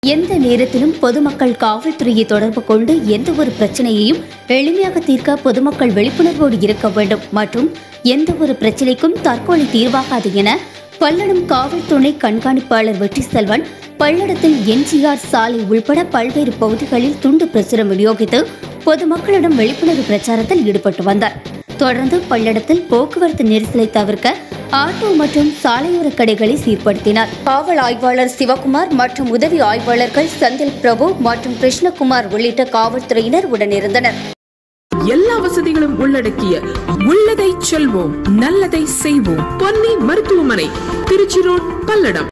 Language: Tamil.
எந்த நேரத்திலும் பொதுமக்கள் காவல்துறையை தொடர்பு கொண்டு எந்த ஒரு பிரச்சனையையும் எளிமையாக தீர்க்க பொதுமக்கள் விழிப்புணர்வோடு இருக்க வேண்டும் மற்றும் எந்த ஒரு பிரச்சனைக்கும் தற்கொலை தீர்வாகாது என பல்லடம் காவல் துணை கண்காணிப்பாளர் வெற்றி செல்வன் பல்லடத்தில் எம்ஜிஆர் சாலை உள்பட பல்வேறு பகுதிகளில் துண்டு பிரசுரம் விநியோகித்து பொதுமக்களிடம் விழிப்புணர்வு பிரச்சாரத்தில் ஈடுபட்டு வந்தார் தொடர்ந்து பல்லடத்தில் போக்குவரத்து நெரிசலை தவிர்க்க ஆட்டோ மற்றும் சாலையோர கடைகளை சீர்படுத்தினார் காவல் ஆய்வாளர் சிவகுமார் மற்றும் உதவி ஆய்வாளர்கள் செந்தில் பிரபு மற்றும் கிருஷ்ணகுமார் உள்ளிட்ட காவல்துறையினர் உடனிருந்தனர் எல்லா வசதிகளும் உள்ளடக்கிய உள்ளதை செல்வோம் நல்லதை செய்வோம் பொன்னி மருத்துவமனை திருச்சி ரோட் பல்லடம்